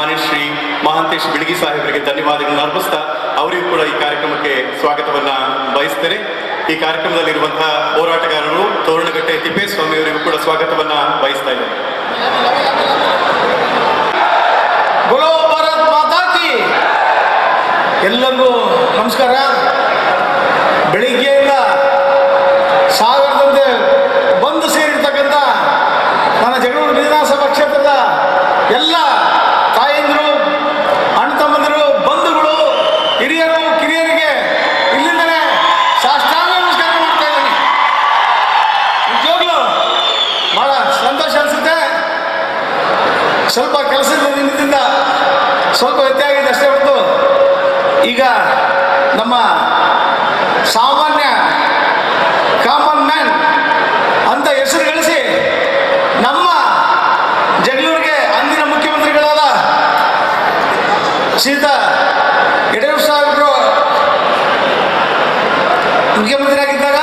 ಮಾನ್ಯ ಶ್ರೀ ಮಹಾಂತೇಶ್ ಬಿಳಗಿ ಸಾಹೇಬರಿಗೆ ಧನ್ಯವಾದಗಳನ್ನು ಅರ್ಪಿಸ್ತಾ ಅವರಿಗೂ ಕೂಡ ಈ ಕಾರ್ಯಕ್ರಮಕ್ಕೆ ಸ್ವಾಗತವನ್ನ ಬಯಸ್ತೇನೆ ಈ ಕಾರ್ಯಕ್ರಮದಲ್ಲಿರುವಂತಹ ಹೋರಾಟಗಾರರು ತೋರಣಗಟ್ಟೆ ತಿಪ್ಪೇಸ್ವಾಮಿ ಅವರಿಗೂ ಕೂಡ ಸ್ವಾಗತವನ್ನ ಬಯಸ್ತಾ ಇದ್ದಾರೆ ಬೋಲೋ ಭಾರತ್ ಮಾತಾ ಕಿ ಎಲ್ಲರಿಗೂ ನಮಸ್ಕಾರ ಬೆಳಿಗ್ಗೆಯಿಂದ ಸಾವಿರದಂತೆ ಬಂದು ಸೇರಿರ್ತಕ್ಕಂಥ ನನ್ನ ಜಗಳೂರು ವಿಧಾನಸಭಾ ಕ್ಷೇತ್ರದ ಎಲ್ಲ ತಾಯಂದಿರು ಅಣ್ಣ ತಮ್ಮಂದಿರು ಬಂಧುಗಳು ಹಿರಿಯರು ಕಿರಿಯರಿಗೆ ಇಲ್ಲಿಂದಲೇ ಸಾಷ್ಟಾಂಗ ನಮಸ್ಕಾರ ಮಾಡ್ತಾ ಇದ್ದೀನಿ ನಿಜವಾಗ್ಲೂ ಭಾಳ ಸಂತೋಷ ಅನಿಸುತ್ತೆ ಸ್ವಲ್ಪ ಕೆಲಸದ ನಿಮಿತ್ತದಿಂದ ಸ್ವಲ್ಪ ವ್ಯತ್ಯಯ ಆಗಿದೆ ಅಷ್ಟೇ ಹೊರತು ಈಗ ನಮ್ಮ ಸಾಮಾನ್ಯ ಕಾಮನ್ ಮ್ಯಾನ್ ಅಂತ ಹೆಸರು ಗಳಿಸಿ ನಮ್ಮ ಜಗಳೂರಿಗೆ ಅಂದಿನ ಮುಖ್ಯಮಂತ್ರಿಗಳಾದ ಶ್ರೀತ ಯಡಿಯೂರಪ್ಪ ಸಾಹೇಬರು ಮುಖ್ಯಮಂತ್ರಿ ಆಗಿದ್ದಾಗ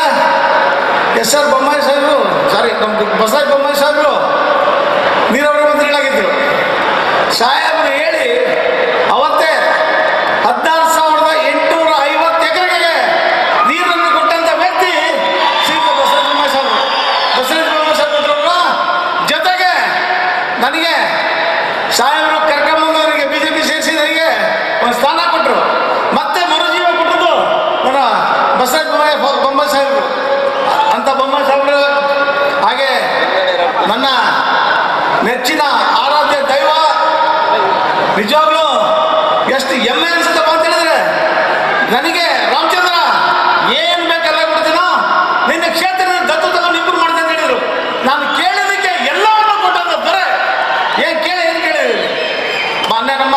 ಎಸ್ ಆರ್ ಬೊಮ್ಮಾಯಿ ಸಾಹೇಬರು ಸಾರಿ ನಮ್ಮ ಬಸವರಾಜ ಬೊಮ್ಮಾಯಿ ಸಾಹೇಬರು ನೀರಾವರಿ ಮಂತ್ರಿಗಳಾಗಿದ್ದರು ಸಾಹೇಬರು ಹೇಳಿ ಅವತ್ತೇ ಹದಿನಾರು ಸಾವಿರದ ಎಂಟುನೂರ ಐವತ್ತು ಎಕರೆಗೆ ನೀರನ್ನು ಕೊಟ್ಟಂತ ವ್ಯಕ್ತಿ ಶ್ರೀತ ಬಸವರಾಜ ಬೊಮ್ಮಾಯಿ ಸಾಹೇಬರು ಬಸವರಾಜ ಬೊಮ್ಮಾಯಿ ಸಾಹೇಬರು ಜೊತೆಗೆ ನನಗೆ ಸಾಹೇಬರು ಕರ್ಕೊಂಬಂದವರಿಗೆ ಬಿ ಜೆ ಪಿ ಸೇರಿಸಿದವರಿಗೆ ಒಂದು ಸ್ಥಾನ ಕೊಟ್ಟರು ಮತ್ತೆ ಮರುಜೀವ ಕೊಟ್ಟದ್ದು ನನ್ನ ಬಸವರಾಜ ಬೊಮ್ಮಾಯಿ ಬೊಮ್ಮಾಯಿ ಸಾಹೇಬರು ಅಂತ ಬೊಮ್ಮಾಯಿ ಸಾಹೇಬರು ಹಾಗೆ ನನ್ನ ನೆಚ್ಚಿನ ಆರಾಧ್ಯ ದೈವ ನಿಜವಾಗ್ಲೂ ಎಷ್ಟು ಹೆಮ್ಮೆ ಅನ್ಸುತ್ತಪ್ಪ ಅಂತ ಹೇಳಿದ್ರೆ ನನಗೆ ರಾಮಚಂದ್ರ ಏನ್ ಬೇಕೆಲ್ಲ ಕೊಡ್ತೀನೋ ನಿನ್ನ ಕ್ಷೇತ್ರದ ದತ್ತು ತಗೊಂಡು ಇಂಪ್ರೂವ್ ಮಾಡ್ತೀನಿ ಅಂತ ಹೇಳಿದ್ರು ನಾನು ಕೇಳಿದಕ್ಕೆ ಎಲ್ಲವನ್ನು ಕೊಟ್ಟಂತ ದೊರೆ ಏನ್ ಕೇಳಿ ಏನ್ ಕೇಳಿದ್ರಿ ಮೊನ್ನೆ ನಮ್ಮ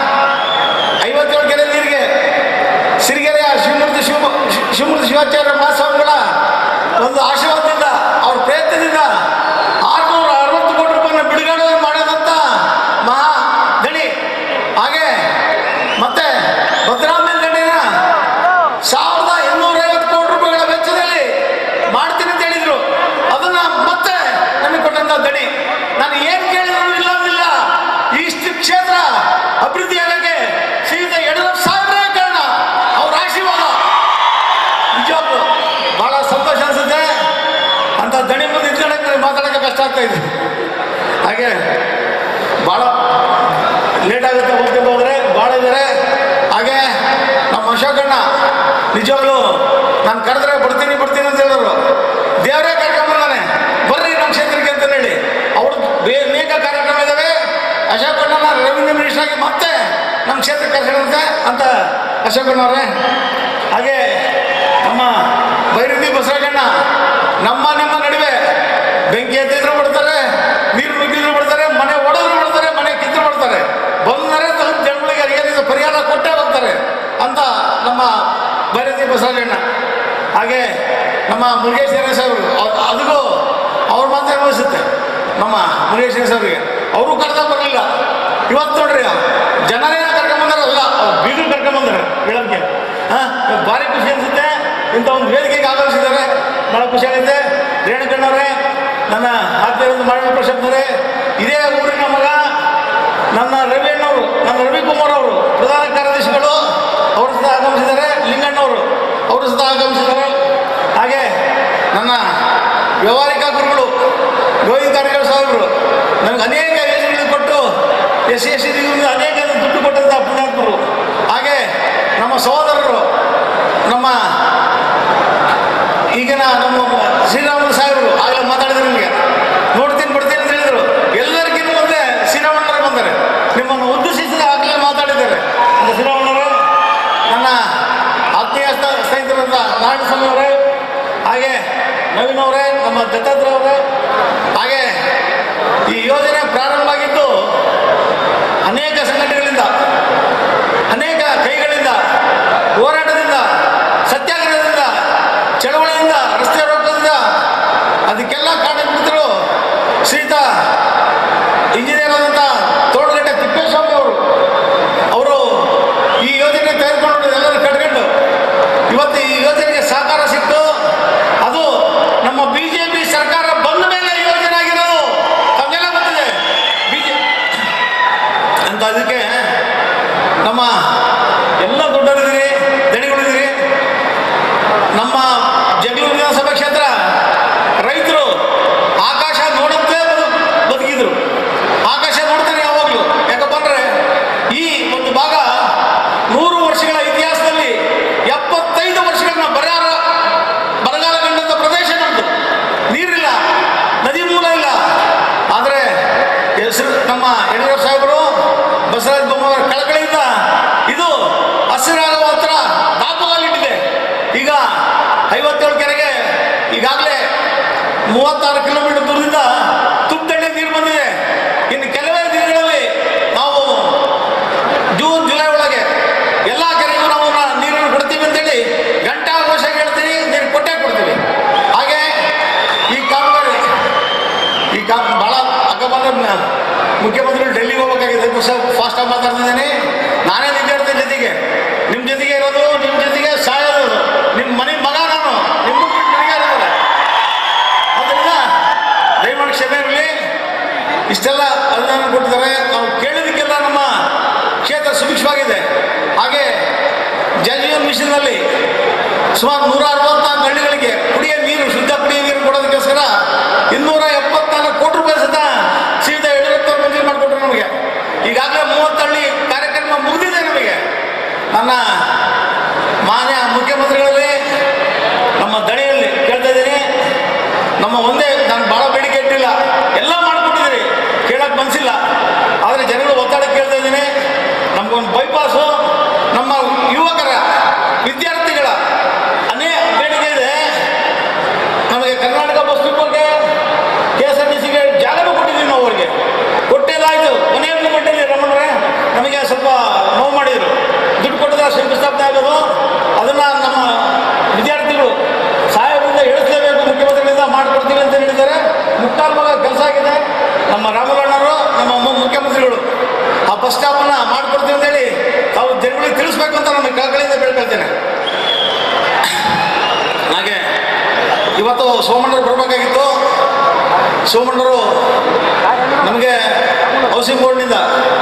ಐವತ್ತೇಳು ಕೆರೆ ನೀರಿಗೆ ಸಿರಿಗೆರೆಯ ಶಿವಮೂರ್ತಿ ಶಿವ ಶಿ- ಶಿವಮೂರ್ತಿ ಶಿವಾಚಾರ್ಯ ಮಹಾಸ್ವಾಮಿಗಳ ಒಂದು ಆಶೀರ್ವಾದದಿಂದ ಅವ್ರ ಪ್ರಯತ್ನದಿಂದ ಆರುನೂರ ಅರವತ್ತು ಕೋಟಿ ರೂಪಾಯಿನ ಬಿಡುಗಡೆ ಮಾಡಿದಂಥ ಮಹಾ ದಣಿ ಹಾಗೆ ಮತ್ತೆ ಭದ್ರಾಮೇಲ್ ದಣಿನ ಸಾವಿರದ ಇನ್ನೂರ ಐವತ್ತು ಕೋಟಿ ರೂಪಾಯಿಗಳ ವೆಚ್ಚದಲ್ಲಿ ಮಾಡ್ತೀನಿ ಅಂತ ಹೇಳಿದ್ರು ಅದನ್ನ ಮತ್ತೆ ನಮಗೆ ಕೊಟ್ಟಂತ ದಣಿ ನಾನು ಏನ್ ಕೇಳಿದ್ರು ಇಲ್ಲ ಅಂದಿಲ್ಲ ಇಷ್ಟು ಕ್ಷೇತ್ರ ಅಭಿವೃದ್ಧಿ ಆಗಕ್ಕೆ ಶ್ರೀಯುತ ಯಡಿಯೂರಪ್ಪ ಸಾಹೇಬ್ರೇ ಕಾರಣ ಅವ್ರ ಆಶೀರ್ವಾದ ನಿಜವಾಗ್ಲು ಬಹಳ ಸಂತೋಷ ಅನ್ಸುತ್ತೆ ಅಂತ ದಣಿ ಮುಂದೆ ನಿಂತ್ಕೊಳ್ಳೋಕೆ ಮಾತಾಡೋಕೆ ಕಷ್ಟ ಆಗ್ತಾ ಇದೆ ಹಾಗೆ ಭಾಳ ಲೇಟ್ ಆಗುತ್ತೆ ಹೋಗ್ಕೊಂಡು ಹೋದ್ರೆ ಭಾಳ ಇದ್ದಾರೆ ಹಾಗೆ ನಮ್ಮ ಅಶೋಕಣ್ಣ ನಿಜವಾಗ್ಲು ನಾನು ಕರೆದ್ರೆ ಬರ್ತೀನಿ ಬರ್ತೀನಿ ಅಂತ ಹೇಳಿದ್ರು ದೇವರೇ ಕರ್ಕೊಂಬಂದಾನೆ ಬರ್ರಿ ನಮ್ಮ ಕ್ಷೇತ್ರಕ್ಕೆ ಅಂತ ಹೇಳಿ ಅವರು ಅನೇಕ ಕಾರ್ಯಕ್ರಮ ಇದ್ದಾವೆ ಅಶೋಕಣ್ಣನ ರೆವಿನ್ಯೂ ಮಿನಿಸ್ಟರ್ ಆಗಿ ಮತ್ತೆ ನಮ್ಮ ಕ್ಷೇತ್ರಕ್ಕೆ ಕರ್ಕೊಂಡಂತೆ ಅಂತ ಅಶೋಕಣ್ಣವ್ರೆ ಹಾಗೆ ನಮ್ಮ ಭೈರವಿ ಬಸವರಾಜಣ್ಣ ನಮ್ಮ ನಿಮ್ಮ ನಡುವೆ ಬೆಂಕಿ ಎತ್ತಿದ್ರು ಬಿಡ್ತಾರೆ ನೀರು ನುಗ್ಗಿದ್ರು ಬಿಡ್ತಾರೆ ಮನೆ ಒಡೆದ್ರು ಬಿಡ್ತಾರೆ ಮನೆ ಕಿತ್ತು ಬಿಡ್ತಾರೆ ಬಂದರೆ ತಗೊಂಡು ಜನಗಳಿಗೆ ಏನಿದೆ ಪರಿಹಾರ ಕೊಟ್ಟೇ ಹೋಗ್ತಾರೆ ಅಂತ ನಮ್ಮ ಭೈರವಿ ಬಸವರಾಜಣ್ಣ ಹಾಗೆ ನಮ್ಮ ಮುರುಗೇಶ್ ಸಾಹೇಬರು ಅವ್- ಅದಕ್ಕೂ ಅವ್ರ ಮಾತ್ರ ಅನುಭವಿಸುತ್ತೆ ನಮ್ಮ ಮುರುಗೇಶ್ ಅವರಿಗೆ ಅವರು ಕರ್ಕ ಬರಲಿಲ್ಲ ಇವತ್ತು ನೋಡ್ರಿ ಜನರೇ ಕರ್ಕೊಂಬಂದಾರಲ್ಲ ಬೀಗರು ಕರ್ಕೊಂಬಂದಾರೆ ಹೇಳೋಕ್ಕೆ ಹಾಂ ಭಾರಿ ಖುಷಿ ಅನಿಸುತ್ತೆ ಇಂಥ ಒಂದು ವೇದಿಕೆಗೆ ಆಗಮಿಸಿದ್ದಾರೆ ಭಾಳ ಖುಷಿ ಆಗುತ್ತೆ ರೇಣುಕಣ್ಣವ್ರೆ ನನ್ನ ಆತ್ಮೀಯರೊಂದು ಮಾಡಿದ ಪ್ರಶಂಸರೆ ಇದೇ ಊರಿನ ಮಗ ನನ್ನ ರವಿ ಅಣ್ಣವರು ನನ್ನ ರವಿಕುಮಾರ್ ಅವರು ಪ್ರಧಾನ ಕಾರ್ಯದರ್ಶಿಗಳು ಅವರು ಸಹ ಆಗಮಿಸಿದ್ದಾರೆ ಲಿಂಗಣ್ಣವರು ಅವರು ಸಹ ಆಗಮಿಸಿದ್ದಾರೆ ಹಾಗೆ ನನ್ನ ವ್ಯವಹಾರಿಕ ಗುರುಗಳು ಗೋವಿಂದ ಕಾರ್ಯಕರ ಸಾಹೇಬರು ನನಗೆ ಅನೇಕ ಯೋಜನೆಗಳು ಕೊಟ್ಟು ಎಸ್ ಸಿ ಎಸ್ ಸಿ ಅನೇಕ ದುಡ್ಡು ಕೊಟ್ಟಂಥ ಪುಣ್ಯಾತ್ಮರು ಹಾಗೆ ನಮ್ಮ ಸಹೋದರರು ನಮ್ಮ ಈಗಿನ ನಮ್ಮ ಶ್ರೀರಾಮನ ಸಾಹೇಬರು ಆಗಲೇ ಮಾತಾಡಿದ್ರು ನಿಮಗೆ ನೋಡ್ತೀನಿ ಬಿಡ್ತೀನಿ ಅಂತ ಹೇಳಿದರು ಎಲ್ಲರಿಗಿಂತ ಮುಂದೆ ಶ್ರೀರಾಮಣ್ಣರು ಬಂದರೆ ನಿಮ್ಮನ್ನು ಉದ್ದೇಶಿಸಿ ಆಗಲೇ ಮಾತಾಡಿದ್ದಾರೆ ಅಂತ ಶ್ರೀರಾಮಣ್ಣರು ನನ್ನ ಆತ್ಮೀಯ ಸ್ಥ- ಸ್ನೇಹಿತರಾದ ನಾರಾಯಣ ಸ್ವಾಮಿ ಅವರೇ ಹಾಗೆ ನವೀನ್ ಅವರೇ ನಮ್ಮ ದತ್ತಾತ್ರ ಅವರೇ ಹಾಗೆ ಈ ಯೋಜನೆ ಪ್ರಾರಂಭ ಆಗಿದ್ದು ಅನೇಕ ಸಂಘಟನೆಗಳಿಂದ ಅನೇಕ ಕೈಗಳಿಂದ ಹೋರಾಟದಿಂದ ಸತ್ಯಾಗ್ರಹದಿಂದ ಚಳವಳಿಯಿಂದ ರಸ್ತೆ ರೋಗದಿಂದ ಅದಕ್ಕೆಲ್ಲ ಕಾರಣಕರ್ತರು ಶ್ರೀತ ಇಂಜಿನಿಯರ್ ಆದಂಥ ತೋಟಗಟ್ಟೆ ತಿಪ್ಪೇಸ್ವಾಮಿ ಅವರು ಅವರು ಈ ಯೋಜನೆ ತೆಗೆದುಕೊಂಡು ಎಲ್ಲರೂ ಕಟ್ಕೊಂಡು ಇವತ್ತು ಈ ಯೋಜನೆಗೆ ಸಹಕಾರ ಸಿಕ್ತು ಅದು ನಮ್ಮ ಬಿ ಜೆ ಪಿ ಸರ್ಕಾರ ಬಂದ ಅಂತ ಅದಕ್ಕೆ ನಮ್ಮ ಎಲ್ಲ ದೊಡ್ಡವರಿದ್ದೀರಿ ದಣಿಗಳಿದ್ದೀರಿ ನಮ್ಮ ಜಗಳೂರು ವಿಧಾನಸಭಾ ಕ್ಷೇತ್ರ ರೈತರು ಆಕಾಶ ನೋಡುತ್ತೆ ಬದು- ಬದುಕಿದ್ರು ಆಕಾಶ ನೋಡ್ತಾರೆ ಯಾವಾಗಲೂ ಯಾಕಪ್ಪ ಅಂದ್ರೆ ಈ ಒಂದು ಭಾಗ ನೂರು ವರ್ಷಗಳ ಇತಿಹಾಸದಲ್ಲಿ ಎಪ್ಪತ್ತೈದು ವರ್ಷಗಳನ್ನ ಬರಗಾಲ ಬರಗಾಲ ಕಂಡಂಥ ಪ್ರದೇಶ ನಮ್ಮದು ನೀರಿಲ್ಲ ನದಿ ಮೂಲ ಇಲ್ಲ ಆದರೆ ಹೆಸರು ನಮ್ಮ ಯಡಿಯೂರಪ್ಪ ಸಾಹೇಬರು ಬಸವರಾಜ ಬೊಮ್ಮಾಯಿಯವರ ಕಳಕಳಿಯಿಂದ ಇದು ಹಸಿರಾಗುವ ಹತ್ರ ದಾಪುಗಾಲಿಟ್ಟಿದೆ ಈಗ ಐವತ್ತೇಳು ಕೆರೆಗೆ ಈಗಾಗಲೇ ಮೂವತ್ತಾರು ಕಿಲೋಮೀಟರ್ ದೂರದಿಂದ ತುಪ್ಪದಳ್ಳಿ ನೀರು ಬಂದಿದೆ ಇನ್ನು ಕೆಲವೇ ದಿನಗಳಲ್ಲಿ ನಾವು ಜೂನ್ ಜುಲೈ ಒಳಗೆ ಎಲ್ಲ ಕೆರೆಗೂ ನಾವು ನ- ನೀರನ್ನು ಕೊಡ್ತೀವಿ ಅಂತೇಳಿ ಗಂಟಾ ಘೋಷ ಹೇಳ್ತೀವಿ ನೀರು ಕೊಟ್ಟೇ ಕೊಡ್ತೀವಿ ಹಾಗೆ ಈ ಕಾಮಗಾರಿ ಈ ಕಾ ಭಾಳ ಅಕ್ಕ ಬಂದ್ರೆ ನ- ಮುಖ್ಯಮಂತ್ರಿಗಳು ಡೆಲ್ಲಿಗೆ ಹೋಗ್ಬೇಕಾಗಿದೆ ಅದಕ್ಕೂ ಸಹ ಫಾಸ್ಟಾಗಿ ಮಾತಾಡ್ತಿದ್ದೀನಿ ನಾನೇ ನಿಜ ಹೇಳ್ತೀನಿ ಜೊತೆಗೆ ನಿಮ್ಮ ಜೊತೆಗೆ ಇರೋದು ನಿಮ್ಮ ಜೊತೆಗೆ ಸಾಯೋದು ನಿಮ್ಮ ಮನೆ ಮಗ ನಾನು ನಿಮ್ಮ ನನಗೆ ಇರೋದಿಲ್ಲ ಅದರಿಂದ ದಯಮಾಡಿ ಕ್ಷಮೆ ಇರಲಿ ಇಷ್ಟೆಲ್ಲ ಅನುದಾನ ಕೊಟ್ಟಿದ್ದಾರೆ ನಾವು ಕೇಳಿದಕ್ಕೆಲ್ಲ ನಮ್ಮ ಕ್ಷೇತ್ರ ಸುಭಿಕ್ಷವಾಗಿದೆ ಹಾಗೆ ಜಲಜೀವನ್ ಮಿಷನ್ನಲ್ಲಿ ಸುಮಾರು ನೂರ ಅರವತ್ನಾಲ್ಕು ಹಳ್ಳಿಗಳಿಗೆ ಕುಡಿಯ ನೀರು ಶುದ್ಧ ಕುಡಿಯ ನೀರು ಕೊಡೋದಕ್ಕೋಸ್ಕರ ಇನ್ನೂರ ಎಪ್ಪತ್ನಾಲ್ಕು ಕೋಟಿ ರೂಪಾಯಿ ಸತ ಸೀದಾ ಯಡಿಯೂರಪ್ಪ ಮಂಜೂರು ಮಾಡಿಕೊಟ್ರು ನಮಗೆ ಈಗಾಗಲೇ ಮೂವತ್ತು ಹಳ್ಳಿ ಕಾರ್ಯಕ್ರಮ ಮುಗಿದಿದೆ ನಮಗೆ ನನ್ನ ಮಾನ್ಯ ಮುಖ್ಯಮಂತ್ರಿಗಳಲ್ಲಿ ನಮ್ಮ ದಣಿಯಲ್ಲಿ ಕೇಳ್ತಾ ಇದ್ದೀನಿ ನಮ್ಮ ಒಂದೇ ನಾನು ಭಾಳ ಬೇಡಿಕೆ ಇಟ್ಟಿಲ್ಲ ಎಲ್ಲ ಮಾಡ್ಕೊಟ್ಟಿದ್ದೀರಿ ಕೇಳಕ್ಕೆ ಮನಸ್ಸಿಲ್ಲ ಆದರೆ ಜನಗಳು ಒತ್ತಡ ಕೇಳ್ತಾ ಇದ್ದೀನಿ ನಮಗೊಂದು ಬೈಪಾಸು ನಮ್ಮ ಯುವಕರ ವಿದ್ಯಾರ್ಥಿಗಳ ಅನೇಕ ಬೇಡಿಕೆ ಇದೆ ನಮಗೆ ಕರ್ನಾಟಕ ಬಸ್ ಡಿಪೋಗೆ ಕೆ ಎಸ್ ಆರ್ ಟಿ ಸಿಗೆ ಜಾಗನೂ ಕೊಟ್ಟಿದ್ದೀವಿ ನಾವು ಅವ್ರಿಗೆ ಕೊಟ್ಟೆಲ್ಲಾಯಿತು ಕೊನೆಯ ಮಟ್ಟಲ್ಲಿ ರಮಣರೇ ನಮಗೆ ಸ್ವಲ್ಪ ನೋವು ಮಾಡಿದರು ದುಡ್ಡು ಕೊಟ್ಟಿದ್ರೆ ಶಂಕುಸ್ಥಾಪನೆ ಆಗೋದು ಅದನ್ನು ನಮ್ಮ ವಿದ್ಯಾರ್ಥಿಗಳು ಸಾಹೇಬರಿಂದ ಹೇಳಿಸಲೇಬೇಕು ಮುಖ್ಯಮಂತ್ರಿಗಳಿಂದ ಮಾಡಿಕೊಡ್ತೀವಿ ಅಂತ ಹೇಳಿದ್ದಾರೆ ಮುಕ್ಕಾಲು ಭಾಗ ಕೆಲಸ ಆಗಿದೆ ನಮ್ಮ ರಾಮಲಣ್ಣವರು ನಮ್ಮ ಮು- ಮುಖ್ಯಮಂತ್ರಿಗಳು ಆ ಬಸ್ ಸ್ಟಾಪನ್ನು ಮಾಡಿಕೊಡ್ತೀವಿ ಅಂತೇಳಿ ತಾವು ಜನಗಳಿಗೆ ತಿಳಿಸ್ಬೇಕು ಅಂತ ನಾನು ಕಳಕಳಿಯಿಂದ ಬೇಡ್ಕೊಳ್ತೇನೆ ಹಾಗೆ ಇವತ್ತು ಸೋಮಣ್ಣರು ಬರಬೇಕಾಗಿತ್ತು ಸೋಮಣ್ಣರು ನಮಗೆ ಹೌಸಿಂಗ್ ಬೋರ್ಡ್ನಿಂದ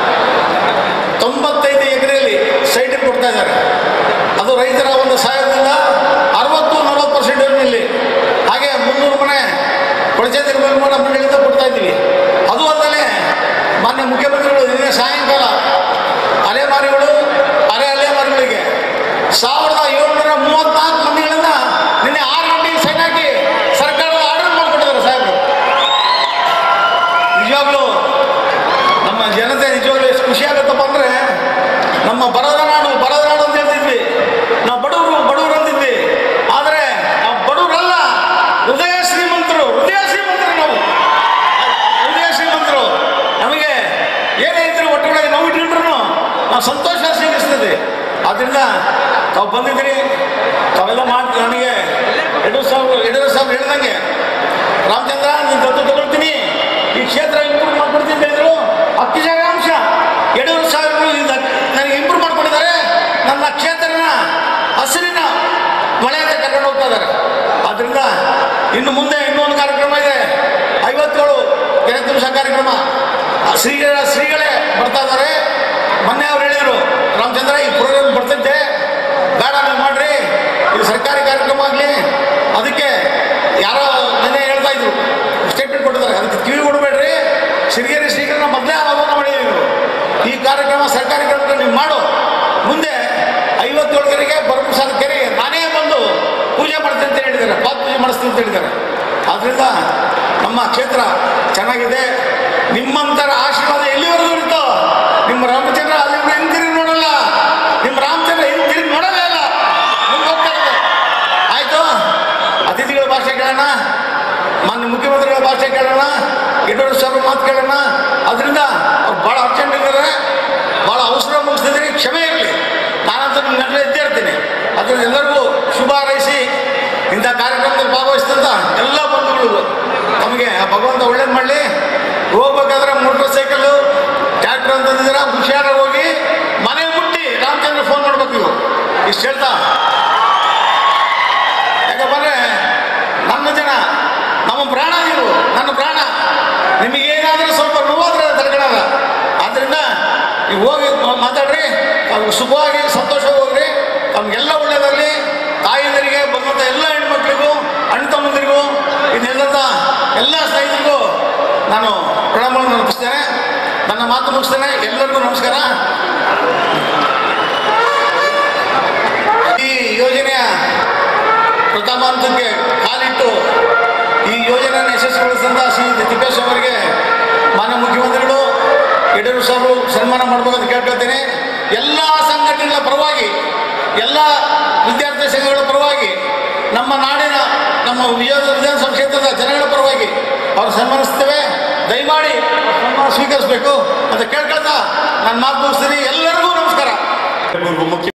ತೊಂಬತ್ತೈದು ಎಕರೆಯಲ್ಲಿ ಸೈಟ್ ಕೊಡ್ತಾ ಇದ್ದಾರೆ ಅದು ರೈತರ ಒಂದು ಸಹಾಯದಿಂದ ಅರವತ್ತು ನಲವತ್ತು ಪರ್ಸೆಂಟ್ ಇಲ್ಲಿ ಹಾಗೆ ಮುನ್ನೂರು ಮನೆ ಪಂಚಾಯತ್ ನಿರ್ಮಾಣ ಮಂಡಳಿಯಿಂದ ಕೊಡ್ತಾ ಇದ್ದೀವಿ ಅದು ಅಲ್ಲದೆ ಮಾನ್ಯ ಮುಖ್ಯಮಂತ್ರಿಗಳು ನಿನ್ನೆ ಸಾಯಂಕಾಲ ಅಲೆಮಾರಿಗಳು ಅರೆ ಅಲೆಮಾರಿಗಳಿಗೆ ಸಾವಿರದ ಏಳ್ನೂರ ಮೂವತ್ನಾಲ್ಕು ಮಂದಿಗಳಿಂದ ನಿನ್ನೆ ಆರು ಗಂಟೆಗೆ ಸೈನ್ ಹಾಕಿ ಸರ್ಕಾರದ ಆರ್ಡರ್ ಮಾಡಿಕೊಟ್ಟಿದ್ದಾರೆ ಸಾಹೇಬರು ನಿಜವಾಗ್ಲೂ ನಮ್ಮ ಜನತೆ ನಿಜವಾಗ್ಲೂ ಎಷ್ಟು ಖುಷಿ ಆಗುತ್ತಪ್ಪ ಅಂದರೆ ನಮ್ಮ ಬರದ ನಾಡು ಬರದ ನಾಡು ಅಂತ ಹೇಳ್ತಿದ್ವಿ ನಾವು ಬಡವರು ಬಡವರು ಅಂತಿದ್ವಿ ಆದರೆ ನಾವು ಬಡವರಲ್ಲ ಹೃದಯ ಶ್ರೀಮಂತರು ಹೃದಯ ಶ್ರೀಮಂತರು ನಾವು ಹೃದಯ ಶ್ರೀಮಂತರು ನಮಗೆ ಏನೇ ಇದ್ರು ಒಟ್ಟೊಳಗೆ ನೋವು ಇಟ್ಕೊಂಡ್ರು ನಾವು ಸಂತೋಷ ಸ್ವೀಕರಿಸ್ತದೆ ಆದ್ದರಿಂದ ತಾವು ಬಂದಿದ್ದೀರಿ ತಾವೆಲ್ಲ ಮಾಡಿ ನನಗೆ ಯಡಿಯೂರು ಸಾಹೇಬ್ ಯಡಿಯೂರು ಸಾಹೇಬ್ ಹೇಳ್ದಂಗೆ ರಾಮಚಂದ್ರ ನೀನು ದತ್ತು ತಗೊಳ್ತೀನಿ ಈ ಕ್ಷೇತ್ರ ಇಂಪ್ರೂವ್ ಮಾಡ್ಕೊಡ್ತೀನಿ ಅಂತ ಹೇಳಿದ್ರು ಹತ್ತು ಅಂಶ ಯಡಿಯೂರು ಸಾಹೇಬರು ಇದು ನನಗೆ ಇಂಪ್ರೂವ್ ಮಾಡ್ಕೊಂಡಿದ್ದಾರೆ ನನ್ನ ಕ್ಷೇತ್ರನ ಹಸಿರಿನ ಮಳೆಯಿಂದ ಕರ್ಕೊಂಡು ಹೋಗ್ತಾ ಇದ್ದಾರೆ ಆದ್ದರಿಂದ ಇನ್ನು ಮುಂದೆ ಇನ್ನೊಂದು ಕಾರ್ಯಕ್ರಮ ಇದೆ ಐವತ್ತೇಳು ಕೆರೆ ತುಂಬಿಸ ಕಾರ್ಯಕ್ರಮ ಆ ಶ್ರೀಗಳ ಶ್ರೀಗಳೇ ಬರ್ತಾ ಇದ್ದಾರೆ ಮೊನ್ನೆ ಅವ್ರು ಹೇಳಿದರು ರಾಮಚಂದ್ರ ಈ ಪ್ರೋಗ್ರಾಮ್ ಬರ್ತಿದ್ದೆ ಬೇಡ ನೀವು ಮಾಡ್ರಿ ಇದು ಸರ್ಕಾರಿ ಕಾರ್ಯಕ್ರಮ ಆಗಲಿ ಅದಕ್ಕೆ ಯಾರೋ ನಿನ್ನೆ ಹೇಳ್ತಾ ಇದ್ರು ಸ್ಟೇಟ್ಮೆಂಟ್ ಕೊಟ್ಟಿದ್ದಾರೆ ಅದಕ್ಕೆ ಕಿವಿ ಕೊಡಬೇಡ್ರಿ ಸಿರಿಗೇರಿ ಶ್ರೀಗಳನ್ನ ಮೊದಲೇ ಆಹ್ವಾನ ಮಾಡಿದ್ದೀವಿ ನೀವು ಈ ಕಾರ್ಯಕ್ರಮ ಸರ್ಕಾರಿ ಕಾರ್ಯಕ್ರಮ ನೀವು ಮಾಡು ಮುಂದೆ ಐವತ್ತೇಳು ಕೆರೆಗೆ ಬರಪ್ರಸಾದ ಕೆರೆಗೆ ನಾನೇ ಬಂದು ಪೂಜೆ ಮಾಡ್ತೀನಿ ಅಂತ ಹೇಳಿದ್ದಾರೆ ಪಾದ ಪೂಜೆ ಮಾಡಿಸ್ತೀನಿ ಅಂತ ಹೇಳಿದ್ದಾರೆ ಆದ್ದರಿಂದ ನಮ್ಮ ಕ್ಷೇತ್ರ ಚೆನ್ನಾಗಿದೆ ನಿಮ್ಮಂತರ ಆಶೀರ್ವಾದ ಎಲ್ಲಿವರೆಗೂ ಇರುತ್ತೋ ನಿಮ್ಮ ರಾಮಚಂದ್ರ ಅಲ್ಲಿ ಹಿಂದಿರುಗಿ ನೋಡಲ್ಲ ನಿಮ್ಮ ರಾಮಚಂದ್ರ ಹಿಂದಿರುಗಿ ನೋಡೋದೇ ಇಲ್ಲ ಮುಂದೆ ಹೋಗ್ತಾ ಇದೆ ಆಯಿತು ಅತಿಥಿಗಳ ಭಾಷೆ ಕೇಳೋಣ ಮಾನ್ಯ ಮುಖ್ಯಮಂತ್ರಿಗಳ ಭಾಷೆ ಕೇಳೋಣ ಯಡಿಯೂರಪ್ಪ ಸಾಹೇಬ್ರ ಮಾತು ಕೇಳೋಣ ಅದರಿಂದ ಅವ್ರು ಭಾಳ ಅರ್ಜೆಂಟ್ ಇದ್ದಾರೆ ಭಾಳ ಅವಸರ ಮುಗಿಸ್ತಿದ್ದೀನಿ ಕ್ಷಮೆ ಇರಲಿ ನಾನಂತೂ ನಿಮ್ಮ ನಡುವೆ ಇದ್ದೇ ಇರ್ತೀನಿ ಅದರಿಂದ ಎಲ್ಲರಿಗೂ ಶುಭ ಹಾರೈಸಿ ಇಂಥ ಕಾರ್ಯಕ್ರಮದಲ್ಲಿ ಭಾಗವಹಿಸಿದಂಥ ಎಲ್ಲ ಬಂಧುಗಳಿಗೂ ನಮಗೆ ಆ ಭಗವಂತ ಒಳ್ಳೇದು ಮಾಡಲಿ ಹೋಗ್ಬೇಕಾದ್ರೆ ಮೋಟರ್ ಸೈಕಲ್ಲು ಟ್ರ್ಯಾಕ್ಟರ್ ಅಂತಂದಿದ್ದೀರ ಹುಷಾರಾಗಿ ಹೋಗಿ ಮನೆ ಮುಟ್ಟಿ ರಾಮಚಂದ್ರ ಫೋನ್ ಮಾಡ್ಬೇಕು ನೀವು ಇಷ್ಟು ಹೇಳ್ತಾ ಯಾಕಂದ್ರೆ ನನ್ನ ಜನ ನಮ್ಮ ಪ್ರಾಣ ನೀವು ನನ್ನ ಪ್ರಾಣ ನಿಮಗೆ ಏನಾದರೂ ಸ್ವಲ್ಪ ನೋವಾದ್ರೆ ತಡ್ಕೊಳಲ್ಲ ಆದ್ದರಿಂದ ನೀವು ಹೋಗಿ ಮಾ- ಮಾತಾಡ್ರಿ ತಾವು ಸುಖವಾಗಿ ಸಂತೋಷವಾಗಿ ಹೋಗ್ರಿ ತಮಗೆಲ್ಲ ಒಳ್ಳೆಯದಾಗಲಿ ತಾಯಿಯಂದರಿಗೆ ಬಂದಂಥ ಎಲ್ಲ ಹೆಣ್ಮಕ್ಳಿಗೂ ಅಣ್ಣ ತಮ್ಮಂದಿರಿಗೂ ಇನ್ನೆಲ್ಲದ ಎಲ್ಲ ಸ್ನೇಹಿತರಿಗೂ ನಾನು ಪ್ರಣಾಮಗಳನ್ನು ಅರ್ಪಿಸ್ತೇನೆ ನನ್ನ ಮಾತು ಮುಗಿಸ್ತೇನೆ ಎಲ್ಲರಿಗೂ ನಮಸ್ಕಾರ ಈ ಯೋಜನೆಯ ಪ್ರಥಮ ಹಂತಕ್ಕೆ ಕಾಲಿಟ್ಟು ಈ ಯೋಜನೆಯನ್ನು ಯಶಸ್ವಿಗೊಳಿಸಿದಂಥ ಶ್ರೀ ತಿಪ್ಪೇಶ್ ಅವರಿಗೆ ಮಾನ್ಯ ಮುಖ್ಯಮಂತ್ರಿಗಳು ಯಡಿಯೂರು ಸಾಹೇಬರು ಸನ್ಮಾನ ಮಾಡಬೇಕಂತ ಕೇಳ್ಕೊಳ್ತೀನಿ ಎಲ್ಲ ಸಂಘಟನೆಗಳ ಪರವಾಗಿ ಎಲ್ಲ ವಿದ್ಯಾರ್ಥಿ ಸಂಘಗಳ ಪರವಾಗಿ ನಮ್ಮ ನಾಡಿನ ನಮ್ಮ ವಿಜಯ ವಿಧಾನಸಭಾ ಕ್ಷೇತ್ರದ ಜನಗಳ ಪರವಾಗಿ ಅವರು ಸನ್ಮಾನಿಸ್ತೇವೆ ದಯಮಾಡಿ ಅವ್ರ ಸನ್ಮಾನ ಸ್ವೀಕರಿಸಬೇಕು ಅಂತ ಕೇಳ್ಕೊಳ್ತಾ ನಾನು ಮಾತು ಮುಗಿಸ್ತೀನಿ ಎಲ್ಲರಿಗೂ ನಮಸ್ಕಾರ ಪೂರ್ವ ಮುಖ್ಯ